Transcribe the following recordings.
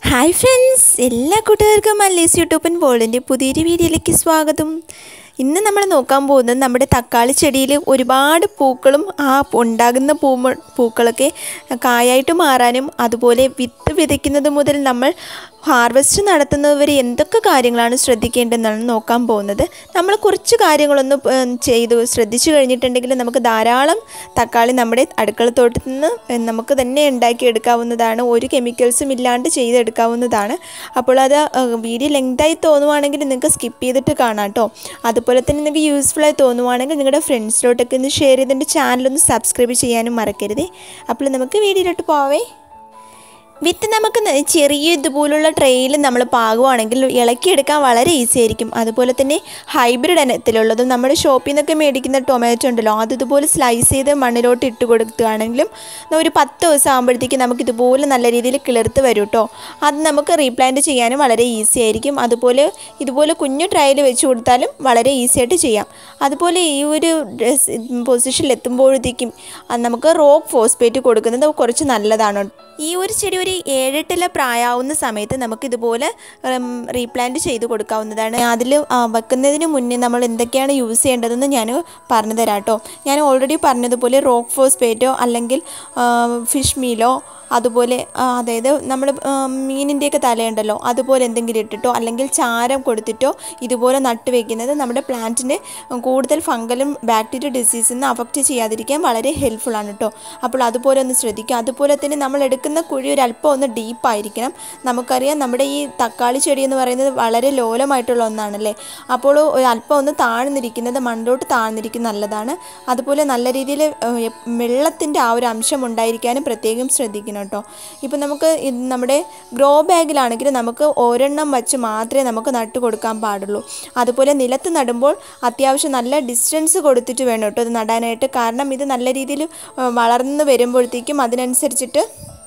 hi friends എല്ലാ കൂട്ടുകാർക്കും മല്ലേസ് യൂട്യൂബൻ വേൾഡിൻ്റെ പുതിയൊരു വീഡിയോയിലേക്ക് സ്വാഗതം ഇന്ന് നമ്മൾ നോക്കാൻ പോകുന്നത് നമ്മുടെ തക്കാളി ചെടിയിൽ ഒരുപാട് പൂക്കളും ആ ഉണ്ടാകുന്ന പൂ പൂക്കളൊക്കെ കായായിട്ട് മാറാനും അതുപോലെ വിത്ത് വിതയ്ക്കുന്നത് മുതൽ നമ്മൾ ഹാർവെസ്റ്റ് നടത്തുന്നത് വരെ എന്തൊക്കെ കാര്യങ്ങളാണ് ശ്രദ്ധിക്കേണ്ടതെന്നാണ് നോക്കാൻ പോകുന്നത് നമ്മൾ കുറച്ച് കാര്യങ്ങളൊന്ന് ഏഹ്, ചെയ്തു ശ്രദ്ധിച്ചു കഴിഞ്ഞിട്ടുണ്ടെങ്കിൽ നമുക്ക് ധാരാളം തക്കാളി നമ്മുടെ അടുക്കളത്തോട്ടത്തിൽ നിന്ന് നമുക്ക് തന്നെ ഉണ്ടാക്കിയെടുക്കാവുന്നതാണ് ഒരു കെമിക്കൽസും ഇല്ലാണ്ട് ചെയ്തെടുക്കാവുന്നതാണ് അപ്പോൾ അത് ഏഹ്, വീഡിയോ ലെങ്തായി തോന്നുവാണെങ്കിൽ നിങ്ങൾക്ക് സ്കിപ്പ് ചെയ്തിട്ട് കാണാം കേട്ടോ അതുപോലെ തന്നെ നിങ്ങൾക്ക് യൂസ്ഫുള്ളായി തോന്നുവാണെങ്കിൽ നിങ്ങളുടെ ഫ്രണ്ട്സിലോട്ടൊക്കെ ഒന്ന് ഷെയർ ചെയ്തിട്ട് ചാനലൊന്ന് സബ്സ്ക്രൈബ് ചെയ്യാനും മറക്കരുതേ അപ്പോൾ നമുക്ക് വീഡിയോയിലോട്ട് പോവേ വിത്ത് നമുക്ക് ന- ചെറിയ ഇതുപോലുള്ള ട്രെയിൽ നമ്മൾ പാകുവാണെങ്കിൽ ഇളക്കിയെടുക്കാൻ വളരെ ഈസി ആയിരിക്കും അതുപോലെ തന്നെ ഹൈബ്രിഡ് ഇനത്തിലുള്ളതും നമ്മുടെ ഷോപ്പിൽ നിന്നൊക്കെ മേടിക്കുന്ന ടൊമാറ്റോ ഉണ്ടല്ലോ അത് ഇതുപോലെ സ്ലൈസ് ചെയ്ത് മണ്ണിലോട്ട് ഇട്ട് കൊടുക്കുകയാണെങ്കിലും ഒരു പത്ത് ദിവസം ആകുമ്പോഴത്തേക്ക് നമുക്ക് ഇതുപോലെ നല്ല രീതിയിൽ കിളിർത്ത് വരും കേട്ടോ അത് നമുക്ക് റീപ്ലാന്റ് ചെയ്യാനും വളരെ ഈസി ആയിരിക്കും അതുപോലെ ഇതുപോലെ കുഞ്ഞു ട്രയൽ വെച്ച് കൊടുത്താലും വളരെ ഈസി ആയിട്ട് ചെയ്യാം അതുപോലെ ഈ ഒരു പൊസിഷനിൽ എത്തുമ്പോഴത്തേക്കും അത് നമുക്ക് റോക്ക് ഫോസ്പേറ്റ് കൊടുക്കുന്നത് കുറച്ച് നല്ലതാണ് ഈ ഒരു ചെടി ഒരു ഏഴെട്ടില പ്രായമാവുന്ന സമയത്ത് നമുക്ക് ഇതുപോലെ റീപ്ലാന്റ് ചെയ്ത് കൊടുക്കാവുന്നതാണ് അതിൽ വെക്കുന്നതിന് മുന്നേ നമ്മൾ എന്തൊക്കെയാണ് യൂസ് ചെയ്യേണ്ടതെന്ന് ഞാൻ പറഞ്ഞു തരാം കേട്ടോ ഞാൻ ഓൾറെഡി പറഞ്ഞതുപോലെ റോക്ക് ഫോസ്പേറ്റോ അല്ലെങ്കിൽ ഫിഷ് മീലോ അതുപോലെ ആ, അതായത് നമ്മൾ മീനിൻ്റെയൊക്കെ തലയുണ്ടല്ലോ അതുപോലെ എന്തെങ്കിലും ഇട്ടിട്ടോ അല്ലെങ്കിൽ ചാരം കൊടുത്തിട്ടോ ഇതുപോലെ നട്ട് വെക്കുന്നത് നമ്മുടെ പ്ലാന്റിന് കൂടുതൽ ഫംഗലും ബാക്ടീരിയ ഡിസീസിൽ നിന്ന് അഫക്റ്റ് ചെയ്യാതിരിക്കാൻ വളരെ ഹെൽപ്ഫുൾ ആണ് കേട്ടോ അപ്പോൾ അതുപോലെ ഒന്ന് ശ്രദ്ധിക്കുക അതുപോലെ തന്നെ നമ്മൾ എടുക്കുന്ന കുഴി ഒരു അല്പം ഒന്ന് ഡീപ്പായിരിക്കണം നമുക്കറിയാം നമ്മുടെ ഈ തക്കാളി ചെടി എന്ന് പറയുന്നത് വളരെ ലോലമായിട്ടുള്ള ഒന്നാണല്ലേ അപ്പോൾ ഒരു അല്പം ഒന്ന് താഴ്ന്നിരിക്കുന്നത് മണ്ണിലോട്ട് താഴ്ന്നിരിക്കുന്നത് നല്ലതാണ് അതുപോലെ നല്ല രീതിയിൽ വെള്ളത്തിൻ്റെ ആ ഒരു അംശം ഉണ്ടായിരിക്കാനും പ്രത്യേകം ശ്രദ്ധിക്കണം കേട്ടോ ഇപ്പം നമുക്ക് ഇത് നമ്മുടെ ഗ്രോ ബാഗിലാണെങ്കിൽ നമുക്ക് ഒരെണ്ണം വെച്ച് മാത്രമേ നമുക്ക് നട്ട് കൊടുക്കാൻ പാടുള്ളൂ അതുപോലെ നിലത്ത് നടുമ്പോൾ അത്യാവശ്യം നല്ല ഡിസ്റ്റൻസ് കൊടുത്തിട്ട് വേണം കേട്ടോ ഇത് നടാനായിട്ട് കാരണം ഇത് നല്ല രീതിയിൽ വളർന്ന് വരുമ്പോഴത്തേക്കും അതിനനുസരിച്ചിട്ട്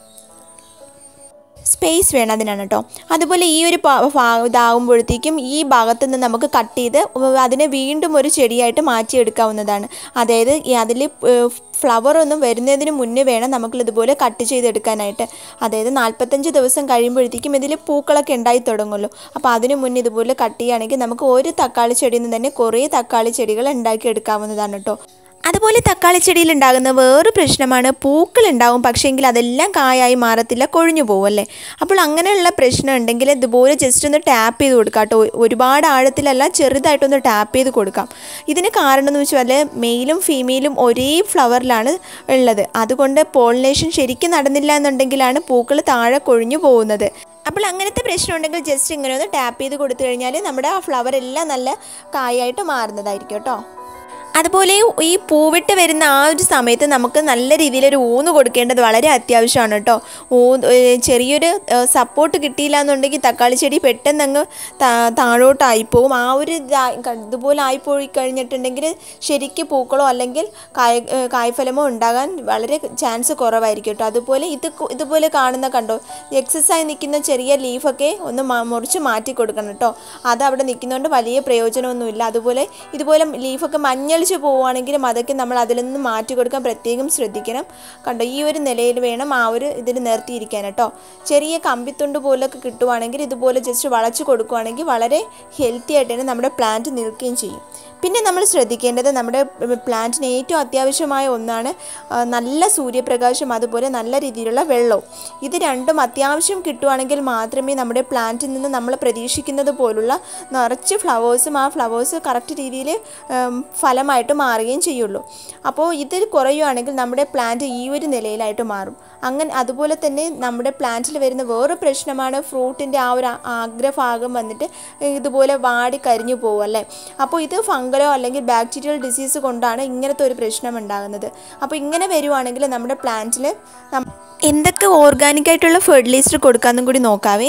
സ്പേസ് വേണം അതിനാണ് കേട്ടോ അതുപോലെ ഈ ഒരു പാ- ഭാ- ഇതാകുമ്പോഴത്തേക്കും ഈ ഭാഗത്ത് നിന്ന് നമുക്ക് കട്ട് ചെയ്ത് അതിനെ വീണ്ടും ഒരു ചെടിയായിട്ട് മാറ്റിയെടുക്കാവുന്നതാണ് അതായത് ഈ അതിൽ ഫ്ലവർ ഒന്നും വരുന്നതിന് മുന്നേ വേണം നമുക്ക് ഇതുപോലെ കട്ട് ചെയ്തെടുക്കാനായിട്ട് അതായത് നാൽപ്പത്തഞ്ച് ദിവസം കഴിയുമ്പോഴത്തേക്കും ഇതിൽ പൂക്കളൊക്കെ ഉണ്ടായി തുടങ്ങുമല്ലോ അപ്പോൾ അതിന് മുന്നേ ഇതുപോലെ കട്ട് ചെയ്യുകയാണെങ്കിൽ നമുക്ക് ഒരു തക്കാളി ചെടിയിൽ നിന്ന് തന്നെ കുറേ തക്കാളി ചെടികൾ ഉണ്ടാക്കിയെടുക്കാവുന്നതാണ് കേട്ടോ അതുപോലെ തക്കാളി ചെടിയിൽ ഉണ്ടാകുന്ന വേറൊരു പ്രശ്നമാണ് പൂക്കൾ ഉണ്ടാവും പക്ഷേങ്കിൽ അതെല്ലാം കായായി മാറത്തില്ല കൊഴിഞ്ഞു പോവല്ലേ അപ്പോൾ അങ്ങനെയുള്ള പ്രശ്നം ഉണ്ടെങ്കിൽ ഇതുപോലെ ജസ്റ്റ് ഒന്ന് ടാപ്പ് ചെയ്ത് കൊടുക്കാം കേട്ടോ ഒരുപാട് ആഴത്തിലല്ല ചെറുതായിട്ടൊന്ന് ടാപ്പ് ചെയ്ത് കൊടുക്കാം ഇതിന് കാരണം എന്ന് വെച്ചാൽ മെയിലും ഫീമെയിലും ഒരേ ഫ്ലവറിലാണ് ഉള്ളത് അതുകൊണ്ട് പോളിനേഷൻ ശരിക്കും നടന്നില്ല എന്നുണ്ടെങ്കിലാണ് പൂക്കൾ താഴെ കൊഴിഞ്ഞു പോകുന്നത് അപ്പോൾ അങ്ങനത്തെ പ്രശ്നം ഉണ്ടെങ്കിൽ ജസ്റ്റ് ഇങ്ങനെ ഒന്ന് ടാപ്പ് ചെയ്ത് കൊടുത്തു കഴിഞ്ഞാൽ നമ്മുടെ ആ ഫ്ലവർ എല്ലാം നല്ല കായായിട്ട് മാറുന്നതായിരിക്കും കേട്ടോ അതുപോലെ ഈ പൂവിട്ട് വരുന്ന ആ ഒരു സമയത്ത് നമുക്ക് നല്ല രീതിയിലൊരു ഊന്ന് കൊടുക്കേണ്ടത് വളരെ അത്യാവശ്യമാണ് കേട്ടോ ഊ ഏ, ചെറിയൊരു സപ്പോർട്ട് കിട്ടിയില്ല എന്നുണ്ടെങ്കിൽ തക്കാളി ചെടി പെട്ടെന്ന് അങ്ങ് താ- താഴോട്ടായിപ്പോവും ആ ഒരു ഇതാ- ക- ഇതുപോലെ ആയിപ്പോയി കഴിഞ്ഞിട്ടുണ്ടെങ്കിൽ ശരിക്ക് പൂക്കളോ അല്ലെങ്കിൽ കായ ഏ, കായ്ഫലമോ ഉണ്ടാകാൻ വളരെ ചാൻസ് കുറവായിരിക്കും കേട്ടോ അതുപോലെ ഇത് കു- ഇതുപോലെ കാണുന്ന കണ്ടോ എക്സസൈസ് നിൽക്കുന്ന ചെറിയ ലീഫൊക്കെ ഒന്ന് മ- മുറിച്ച് മാറ്റി കൊടുക്കണം കേട്ടോ അത് അവിടെ നിൽക്കുന്നതുകൊണ്ട് വലിയ പ്രയോജനമൊന്നുമില്ല അതുപോലെ ഇതുപോലെ ലീഫൊക്കെ മഞ്ഞളിച്ച് പോവുകയാണെങ്കിലും അതൊക്കെ നമ്മൾ അതിൽ നിന്ന് മാറ്റി കൊടുക്കാൻ പ്രത്യേകം ശ്രദ്ധിക്കണം കണ്ടോ ഈ ഒരു നിലയിൽ വേണം ആ ഒരു ഇതിൽ നിർത്തിയിരിക്കാൻ കേട്ടോ ചെറിയ കമ്പിത്തുണ്ട് പോലൊക്കെ കിട്ടുവാണെങ്കിൽ ഇതുപോലെ ജസ്റ്റ് വളച്ച് കൊടുക്കുകയാണെങ്കിൽ വളരെ ഹെൽത്തി ആയിട്ട് തന്നെ നമ്മുടെ പ്ലാന്റ് നിൽക്കുകയും ചെയ്യും പിന്നെ നമ്മൾ ശ്രദ്ധിക്കേണ്ടത് നമ്മുടെ പ്ലാന്റിന് ഏറ്റവും അത്യാവശ്യമായ ഒന്നാണ് ആ, നല്ല സൂര്യപ്രകാശം അതുപോലെ നല്ല രീതിയിലുള്ള വെള്ളവും ഇത് രണ്ടും അത്യാവശ്യം കിട്ടുവാണെങ്കിൽ മാത്രമേ നമ്മുടെ പ്ലാന്റിൽ നിന്ന് നമ്മൾ പ്രതീക്ഷിക്കുന്നത് പോലുള്ള നിറച്ച് ഫ്ലവേഴ്സും ആ ഫ്ലവേഴ്സ് കറക്റ്റ് രീതിയിൽ ഫലമായിട്ട് മാറുകയും ചെയ്യുള്ളൂ അപ്പോൾ ഇത് കുറയുവാണെങ്കിൽ നമ്മുടെ പ്ലാന്റ് ഈ ഒരു നിലയിലായിട്ട് മാറും അങ്ങനെ അതുപോലെ തന്നെ നമ്മുടെ പ്ലാന്റിൽ വരുന്ന വേറൊരു പ്രശ്നമാണ് ഫ്രൂട്ടിൻ്റെ ആ ഒരു ആഗ്രഭാഗം വന്നിട്ട് ഇതുപോലെ വാടി കരിഞ്ഞു പോകും അല്ലേ അപ്പോൾ ഇത് ഫംഗലോ അല്ലെങ്കിൽ ബാക്ടീരിയൽ ഡിസീസ് കൊണ്ടാണ് ഇങ്ങനത്തെ ഒരു പ്രശ്നം ഉണ്ടാകുന്നത് അപ്പോൾ ഇങ്ങനെ വരുവാണെങ്കിൽ നമ്മുടെ പ്ലാന്റിൽ എന്തൊക്കെ ഓർഗാനിക് ആയിട്ടുള്ള ഫെർട്ടിലൈസർ കൊടുക്കാമെന്നും കൂടി നോക്കാവേ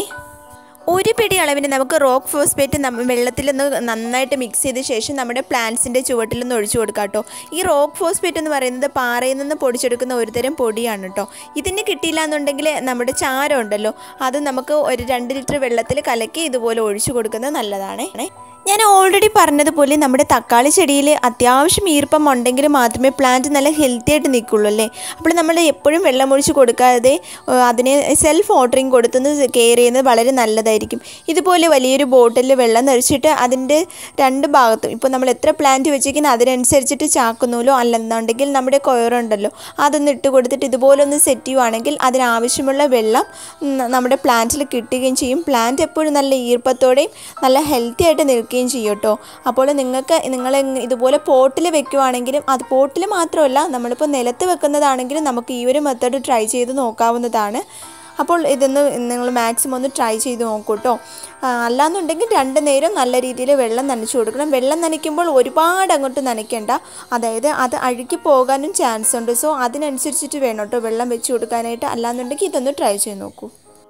ഒരു പിടി അളവിന് നമുക്ക് റോക്ക് ഫോസ്ഫേറ്റ് നമ്മ വെള്ളത്തിൽ നിന്ന് നന്നായിട്ട് മിക്സ് ചെയ്ത ശേഷം നമ്മുടെ പ്ലാന്റ്സിൻ്റെ ചുവട്ടിൽ നിന്ന് ഒഴിച്ചു കൊടുക്കാം കേട്ടോ ഈ റോക്ക് ഫോസ്ഫേറ്റ് എന്ന് പറയുന്നത് പാറയിൽ നിന്ന് പൊടിച്ചെടുക്കുന്ന ഒരുതരം പൊടിയാണ് കേട്ടോ ഇതിന് കിട്ടിയില്ല എന്നുണ്ടെങ്കിൽ നമ്മുടെ ചാരം ഉണ്ടല്ലോ അത് നമുക്ക് ഒരു രണ്ട് ലിറ്റർ വെള്ളത്തിൽ കലക്കി ഇതുപോലെ ഒഴിച്ചു കൊടുക്കുന്നത് നല്ലതാണ് ഞാൻ ഓൾറെഡി പറഞ്ഞതുപോലെ നമ്മുടെ തക്കാളി ചെടിയിൽ അത്യാവശ്യം ഈർപ്പം ഉണ്ടെങ്കിൽ മാത്രമേ പ്ലാന്റ് നല്ല ഹെൽത്തി ആയിട്ട് നിൽക്കുള്ളൂ അല്ലേ അപ്പോൾ നമ്മൾ എപ്പോഴും വെള്ളമൊഴിച്ച് കൊടുക്കാതെ ഏഹ്, അതിനെ സെൽഫ് വാട്ടറിങ് കൊടുത്തുനിന്ന് കെയർ ചെയ്യുന്നത് വളരെ നല്ലതായിരിക്കും ഇതുപോലെ വലിയൊരു ബോട്ടിലിൽ വെള്ളം നിറച്ചിട്ട് അതിൻ്റെ രണ്ട് ഭാഗത്തും ഇപ്പോൾ നമ്മൾ എത്ര പ്ലാന്റ് വെച്ചിരിക്കുന്നത് അതിനനുസരിച്ചിട്ട് ചാക്കുന്നൂലോ അല്ലെന്നുണ്ടെങ്കിൽ നമ്മുടെ കൊയറുണ്ടല്ലോ അതൊന്ന് ഇട്ട് കൊടുത്തിട്ട് ഇതുപോലെ ഒന്ന് സെറ്റ് ചെയ്യുവാണെങ്കിൽ അതിനാവശ്യമുള്ള വെള്ളം ഉം, നമ്മുടെ പ്ലാന്റിൽ കിട്ടുകയും ചെയ്യും പ്ലാന്റ് എപ്പോഴും നല്ല ഈർപ്പത്തോടെയും നല്ല ഹെൽത്തി ആയിട്ട് നിൽക്കുകയും ചെയ്യും കേട്ടോ അപ്പോൾ നിങ്ങൾക്ക് നിങ്ങൾ ഇതുപോലെ പോട്ടിൽ വെക്കുവാണെങ്കിലും അത് പോട്ടിൽ മാത്രമല്ല നമ്മളിപ്പോൾ നിലത്ത് വെക്കുന്നതാണെങ്കിലും നമുക്ക് ഈ ഒരു മെത്തേഡ് ട്രൈ ചെയ്ത് നോക്കാവുന്നതാണ് അപ്പോൾ ഇതൊന്ന് നിങ്ങൾ മാക്സിമം ഒന്ന് ട്രൈ ചെയ്ത് നോക്കൂ കേട്ടോ ആ, അല്ലാന്നുണ്ടെങ്കിൽ രണ്ട് നേരം നല്ല രീതിയിൽ വെള്ളം നനച്ചു കൊടുക്കണം വെള്ളം നനയ്ക്കുമ്പോൾ ഒരുപാട് അങ്ങോട്ട് നനയ്ക്കേണ്ട അതായത് അത് അഴുകി പോകാനും ചാൻസ് ഉണ്ട് സോ അതിനനുസരിച്ചിട്ട് വേണം കേട്ടോ വെള്ളം വെച്ച് കൊടുക്കാനായിട്ട് അല്ലാന്നുണ്ടെങ്കിൽ ഇതൊന്ന് ട്രൈ ചെയ്ത് നോക്കൂ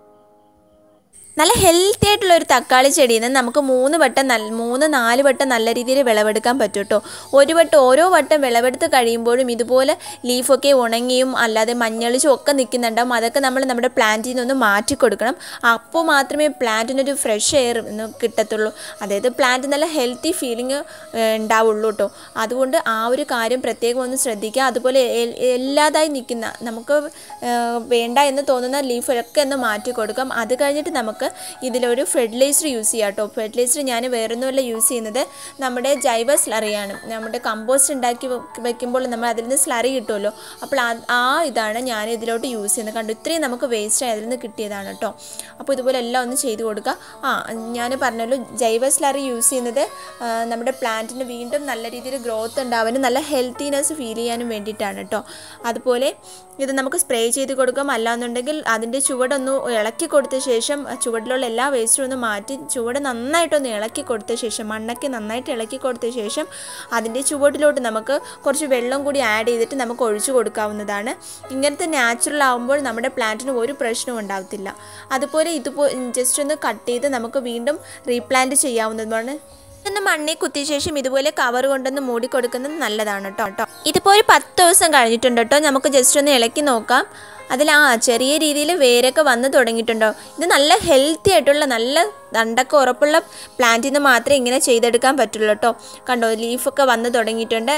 നല്ല ഹെൽത്തി ആയിട്ടുള്ള ഒരു തക്കാളി ചെടിയിൽ നിന്ന് നമുക്ക് മൂന്ന് വട്ടം നല്ല മൂന്ന് നാല് വട്ടം നല്ല രീതിയിൽ വിളവെടുക്കാൻ പറ്റും കേട്ടോ ഒരു വട്ടം ഓരോ വട്ടം വിളവെടുത്ത് കഴിയുമ്പോഴും ഇതുപോലെ ലീഫൊക്കെ ഉണങ്ങിയും അല്ലാതെ മഞ്ഞളിച്ചും ഒക്കെ നിൽക്കുന്നുണ്ടാവും അതൊക്കെ നമ്മൾ നമ്മുടെ പ്ലാന്റിൽ നിന്നൊന്ന് മാറ്റി കൊടുക്കണം അപ്പോൾ മാത്രമേ പ്ലാന്റിനൊരു ഫ്രഷ് എയർ കിട്ടത്തുള്ളൂ അതായത് പ്ലാന്റ് നല്ല ഹെൽത്തി ഫീലിംഗ് ഉണ്ടാവുള്ളൂ കേട്ടോ അതുകൊണ്ട് ആ ഒരു കാര്യം പ്രത്യേകം ഒന്ന് ശ്രദ്ധിക്കുക അതുപോലെ എൽ- എല്ലാതായി നിൽക്കുന്ന നമുക്ക് ഏഹ്, വേണ്ട എന്ന് തോന്നുന്ന ലീഫൊക്കെ ഒന്ന് മാറ്റി കൊടുക്കാം അത് കഴിഞ്ഞിട്ട് നമുക്ക് ഇതിലൊരു ഫെർട്ടിലൈസർ യൂസ് ചെയ്യാം കേട്ടോ ഫെർട്ടിലൈസർ ഞാൻ വേറൊന്നുമല്ല യൂസ് ചെയ്യുന്നത് നമ്മുടെ ജൈവ സ്ലറിയാണ് നമ്മുടെ കമ്പോസ്റ്റ് ഉണ്ടാക്കി വെക്ക് വെക്കുമ്പോൾ നമ്മൾ അതിൽ നിന്ന് സ്ലറി കിട്ടുമല്ലോ അപ്പോൾ ആ- ആ ഇതാണ് ഞാൻ ഇതിലോട്ട് യൂസ് ചെയ്യുന്നത് കണ്ടു ഇത്രയും നമുക്ക് വേസ്റ്റ് അതിൽ നിന്ന് കിട്ടിയതാണ് കേട്ടോ അപ്പോൾ ഇതുപോലെ എല്ലാം ഒന്ന് ചെയ്ത് കൊടുക്കുക ആ ഞാൻ പറഞ്ഞല്ലോ ജൈവ സ്ലറി യൂസ് ചെയ്യുന്നത് ആ, നമ്മുടെ പ്ലാന്റിന് വീണ്ടും നല്ല രീതിയിൽ ഗ്രോത്ത് ഉണ്ടാവാനും നല്ല ഹെൽത്തിനെസ് ഫീൽ ചെയ്യാനും വേണ്ടിയിട്ടാണ് കേട്ടോ അതുപോലെ ഇത് നമുക്ക് സ്പ്രേ ചെയ്ത് കൊടുക്കാം അല്ലാന്നുണ്ടെങ്കിൽ അതിൻ്റെ ചുവടൊന്ന് ഇളക്കി കൊടുത്ത ശേഷം ആ ചുവടിലുള്ള എല്ലാ വേസ്റ്റും ഒന്ന് മാറ്റി ചുവട് നന്നായിട്ടൊന്ന് ഇളക്കി കൊടുത്ത ശേഷം മണ്ണൊക്കെ നന്നായിട്ട് ഇളക്കി കൊടുത്ത ശേഷം അതിൻ്റെ ചുവട്ടിലോട്ട് നമുക്ക് കുറച്ച് വെള്ളം കൂടി ആഡ് ചെയ്തിട്ട് നമുക്ക് ഒഴിച്ചു കൊടുക്കാവുന്നതാണ് ഇങ്ങനത്തെ നാച്ചുറൽ ആകുമ്പോൾ നമ്മുടെ പ്ലാന്റിന് ഒരു പ്രശ്നവും ഉണ്ടാകത്തില്ല അതുപോലെ ഇതുപോ ജസ്റ്റ് ഒന്ന് കട്ട് ചെയ്ത് നമുക്ക് വീണ്ടും റീപ്ലാന്റ് ചെയ്യാവുന്നതുമാണ് ഒന്ന് മണ്ണിൽ കുത്തിയ ശേഷം ഇതുപോലെ കവർ കൊണ്ടൊന്ന് മൂടി കൊടുക്കുന്നത് നല്ലതാണ് കേട്ടോ കേട്ടോ ഇതിപ്പോൾ ഒരു പത്ത് ദിവസം കഴിഞ്ഞിട്ടുണ്ട് കേട്ടോ നമുക്ക് ജസ്റ്റ് ഒന്ന് ഇളക്കി നോക്കാം അതിൽ ആ ചെറിയ രീതിയിൽ വേരൊക്കെ വന്ന് തുടങ്ങിയിട്ടുണ്ടോ ഇത് നല്ല ഹെൽത്തി ആയിട്ടുള്ള നല്ല ദണ്ടൊക്കെ ഉറപ്പുള്ള പ്ലാന്റിൽ നിന്ന് മാത്രമേ ഇങ്ങനെ ചെയ്തെടുക്കാൻ പറ്റുള്ളൂ കേട്ടോ കണ്ടോ ലീഫൊക്കെ വന്ന് തുടങ്ങിയിട്ടുണ്ട്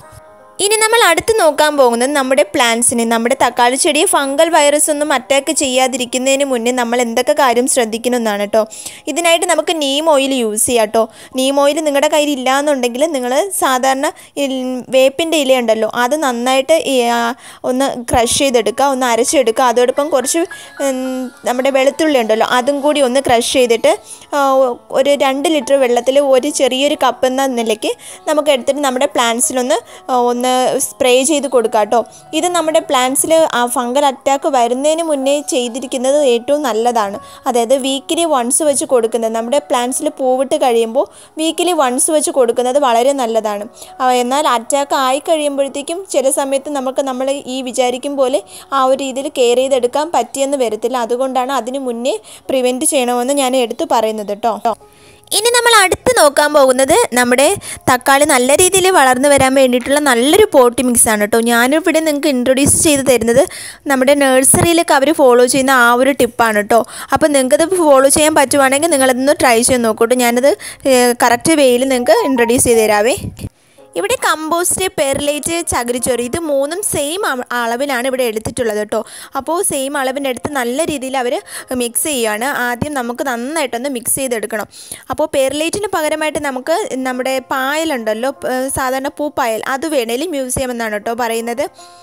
ഇനി നമ്മൾ അടുത്ത് നോക്കാൻ പോകുന്നത് നമ്മുടെ പ്ലാന്റ്സിനെ നമ്മുടെ തക്കാളി ചെടിയെ ഫംഗൽ വൈറസ് ഒന്നും അറ്റാക്ക് ചെയ്യാതിരിക്കുന്നതിന് മുന്നേ നമ്മൾ എന്തൊക്കെ കാര്യം ശ്രദ്ധിക്കണമെന്നാണ് കേട്ടോ ഇതിനായിട്ട് നമുക്ക് നീം ഓയിൽ യൂസ് ചെയ്യാം കേട്ടോ നീം ഓയിൽ നിങ്ങളുടെ കയ്യിൽ ഇല്ലയെന്നുണ്ടെങ്കിൽ നിങ്ങൾ സാധാരണ ഇൽ- വേപ്പിൻ്റെ ഇലയുണ്ടല്ലോ അത് നന്നായിട്ട് ഈ, ആ, ഒന്ന് ക്രഷ് ചെയ്തെടുക്കുക ഒന്ന് അരച്ചെടുക്കുക അതോടൊപ്പം കുറച്ച് ഉം, നമ്മുടെ വെളുത്തുള്ളി ഉണ്ടല്ലോ അതും കൂടി ഒന്ന് ക്രഷ് ചെയ്തിട്ട് ആ, ഒരു രണ്ട് ലിറ്റർ വെള്ളത്തിൽ ഒരു ചെറിയൊരു കപ്പ് എന്ന നിലയ്ക്ക് നമുക്ക് എടുത്തിട്ട് നമ്മുടെ പ്ലാന്റ്സിലൊന്ന് ആ, ഒന്ന് സ്പ്രേ ചെയ്ത് കൊടുക്കുക കേട്ടോ ഇത് നമ്മുടെ പ്ലാന്റ്സിൽ ആ ഫംഗൽ അറ്റാക്ക് വരുന്നതിന് മുന്നേ ചെയ്തിരിക്കുന്നത് ഏറ്റവും നല്ലതാണ് അതായത് വീക്കിലി വൺസ് വെച്ച് കൊടുക്കുന്നത് നമ്മുടെ പ്ലാന്റ്സിൽ പൂവിട്ട് കഴിയുമ്പോൾ വീക്കിലി വൺസ് വെച്ച് കൊടുക്കുന്നത് വളരെ നല്ലതാണ് ആ, എന്നാൽ അറ്റാക്ക് ആയി കഴിയുമ്പോഴത്തേക്കും ചില സമയത്ത് നമുക്ക് നമ്മൾ ഈ വിചാരിക്കും പോലെ ആ ഒരു രീതിയിൽ കെയർ ചെയ്തെടുക്കാൻ പറ്റിയെന്ന് വരത്തില്ല അതുകൊണ്ടാണ് അതിന് മുന്നേ പ്രിവെൻറ്റ് ചെയ്യണമെന്ന് ഞാൻ എടുത്തു പറയുന്നത് കേട്ടോ ഇനി നമ്മൾ അടുത്ത് നോക്കാൻ പോകുന്നത് നമ്മുടെ തക്കാളി നല്ല രീതിയിൽ വളർന്നു വരാൻ വേണ്ടിയിട്ടുള്ള നല്ലൊരു പോട്ടി മിക്സ് ആണ് കേട്ടോ ഞാനിവിടെ നിങ്ങൾക്ക് ഇൻട്രൊഡ്യൂസ് ചെയ്ത് തരുന്നത് നമ്മുടെ നഴ്സറിയിലൊക്കെ അവർ ഫോളോ ചെയ്യുന്ന ആ ഒരു ടിപ്പാണ് കേട്ടോ അപ്പോൾ നിങ്ങൾക്കത് ഫോളോ ചെയ്യാൻ പറ്റുവാണെങ്കിൽ നിങ്ങളതൊന്ന് ട്രൈ ചെയ്ത് നോക്കൂട്ടോ ഞാനത് കറക്റ്റ് വേയിൽ നിങ്ങൾക്ക് ഇൻട്രൊഡ്യൂസ് ചെയ്ത് തരാവേ ഇവിടെ കമ്പോസ്റ്റ് പെർലേറ്റ് ചകിരിച്ചോറ് ഇത് മൂന്നും സെയിം അളവിലാണ് ഇവിടെ എടുത്തിട്ടുള്ളത് കേട്ടോ അപ്പോൾ സെയിം അളവിൻ്റെ അടുത്ത് നല്ല രീതിയിൽ അവർ മിക്സ് ചെയ്യുകയാണ് ആദ്യം നമുക്ക് നന്നായിട്ടൊന്ന് മിക്സ് ചെയ്തെടുക്കണം അപ്പോൾ പെർലേറ്റിന് പകരമായിട്ട് നമുക്ക് നമ്മുടെ പായലുണ്ടല്ലോ പ- സാധാരണ പൂപ്പായൽ അത് വേണേലും യൂസ് ചെയ്യാമെന്നാണ് കേട്ടോ പറയുന്നത്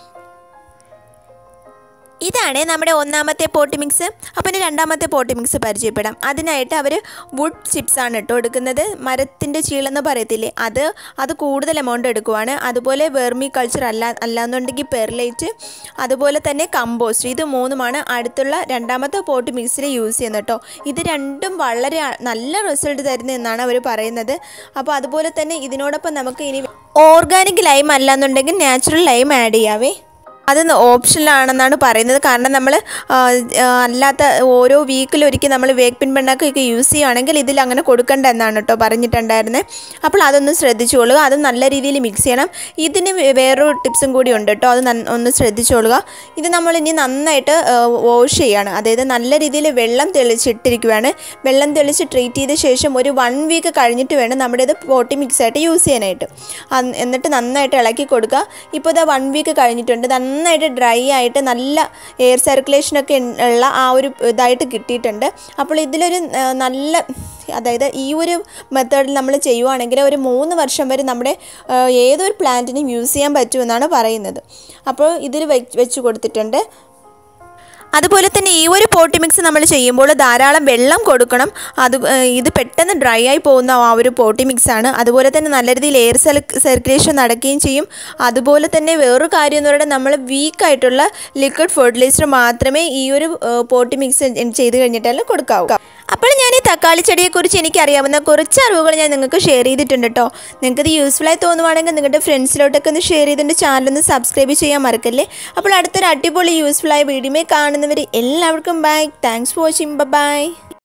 ഇതാണ് നമ്മുടെ ഒന്നാമത്തെ പോട്ടി മിക്സ് അപ്പോൾ ഇനി രണ്ടാമത്തെ പോട്ടി മിക്സ് പരിചയപ്പെടാം അതിനായിട്ട് അവർ വുഡ് ചിപ്സ് ആണ് കേട്ടോ എടുക്കുന്നത് മരത്തിൻ്റെ ചീളെന്ന് പറയത്തില്ലേ അത് അത് കൂടുതൽ എമൗണ്ട് എടുക്കുവാണ് അതുപോലെ വെർമി കൾച്ചർ അല്ല അല്ലാന്നുണ്ടെങ്കിൽ പെർലൈറ്റ് അതുപോലെ തന്നെ കമ്പോസ്റ്റ് ഇത് മൂന്നുമാണ് അടുത്തുള്ള രണ്ടാമത്തെ പോട്ടി മിക്സിൽ യൂസ് ചെയ്യുന്നത് കേട്ടോ ഇത് രണ്ടും വളരെ ആ- നല്ല റിസൾട്ട് തരുന്നു എന്നാണ് അവർ പറയുന്നത് അപ്പോൾ അതുപോലെ തന്നെ ഇതിനോടൊപ്പം നമുക്ക് ഇനി ഓർഗാനിക് ലൈം അല്ലാന്നുണ്ടെങ്കിൽ നാച്ചുറൽ ലൈം ആഡ് ചെയ്യാവേ അത് ഓപ്ഷനിലാണെന്നാണ് പറയുന്നത് കാരണം നമ്മൾ അല്ലാത്ത ഓരോ വീക്കിലൊരിക്കൽ നമ്മൾ വേക്ക് പിൻ പിണ്ണാക്കൊക്കെ യൂസ് ചെയ്യുകയാണെങ്കിൽ ഇതിൽ അങ്ങനെ കൊടുക്കണ്ട എന്നാണ് കേട്ടോ പറഞ്ഞിട്ടുണ്ടായിരുന്നത് അപ്പോൾ അതൊന്ന് ശ്രദ്ധിച്ചോളുക അത് നല്ല രീതിയിൽ മിക്സ് ചെയ്യണം ഇതിന് വേ- വേറൊരു ടിപ്സും കൂടി ഉണ്ട് കേട്ടോ അത് നന്ന- ഒന്ന് ശ്രദ്ധിച്ചോളുക ഇത് നമ്മൾ ഇനി നന്നായിട്ട് വാഷ് ചെയ്യാണ് അതായത് നല്ല രീതിയിൽ വെള്ളം തെളിച്ചിട്ടിരിക്കുകയാണ് വെള്ളം തെളിച്ച് ട്രീറ്റ് ചെയ്ത ശേഷം ഒരു വൺ വീക്ക് കഴിഞ്ഞിട്ട് വേണം നമ്മുടെ ഇത് പോട്ടി മിക്സ് ആയിട്ട് യൂസ് ചെയ്യാനായിട്ട് അന്ന് എന്നിട്ട് നന്നായിട്ട് ഇളക്കി കൊടുക്കുക ഇപ്പോൾ ഇതാ വൺ വീക്ക് കഴിഞ്ഞിട്ടുണ്ട് നന്നായിട്ട് ഡ്രൈ ആയിട്ട് നല്ല എയർ സർക്കുലേഷനൊക്കെ ഉള്ള ആ ഒരു ഇതായിട്ട് കിട്ടിയിട്ടുണ്ട് അപ്പോൾ ഇതിലൊരു ആ, നല്ല അതായത് ഈ ഒരു മെത്തേഡിൽ നമ്മൾ ചെയ്യുവാണെങ്കിൽ ഒരു മൂന്ന് വർഷം വരെ നമ്മുടെ ആ, ഏതൊരു പ്ലാന്റിനും യൂസ് ചെയ്യാൻ പറ്റുമെന്നാണ് പറയുന്നത് അപ്പോൾ ഇതിൽ വെച്ച് വെച്ച് കൊടുത്തിട്ടുണ്ട് അതുപോലെ തന്നെ ഈ ഒരു പോട്ടി മിക്സ് നമ്മൾ ചെയ്യുമ്പോൾ ധാരാളം വെള്ളം കൊടുക്കണം അത് ഏഹ് ഇത് പെട്ടെന്ന് ഡ്രൈ ആയി പോകുന്ന ആ ഒരു പോട്ടി മിക്സ് ആണ് അതുപോലെ തന്നെ നല്ല രീതിയിൽ എയർ സർക്കുലേഷൻ നടക്കുകയും ചെയ്യും അതുപോലെ തന്നെ വേറൊരു കാര്യം എന്ന് പറയുന്നത് നമ്മൾ വീക്കായിട്ടുള്ള ലിക്വിഡ് ഫെർട്ടിലൈസർ മാത്രമേ ഈ ഒരു ഏഹ് പോട്ടി മിക്സ് ചെയ്ത് കഴിഞ്ഞിട്ടെല്ലാം കൊടുക്കാവൂ അപ്പോൾ ഞാൻ ഈ തക്കാളി ചെടിയെക്കുറിച്ച് എനിക്കറിയാവുന്ന കുറച്ച് അറിവുകൾ ഞാൻ നിങ്ങൾക്ക് ഷെയർ ചെയ്തിട്ടുണ്ട് കേട്ടോ നിങ്ങൾക്കത് യൂസ്ഫുള്ളായി തോന്നുവാണെങ്കിൽ നിങ്ങളുടെ ഫ്രണ്ട്സിലോട്ടൊക്കെ ഒന്ന് ഷെയർ ചെയ്തിട്ട് ചാനൽ ഒന്ന് സബ്സ്ക്രൈബ് ചെയ്യാൻ മറക്കല്ലേ അപ്പോൾ അടുത്തൊരു അടിപൊളി യൂസ്ഫുള്ളായ വീഡിയോമേ കാണുന്നവർ എല്ലാവർക്കും bye thanks for watching by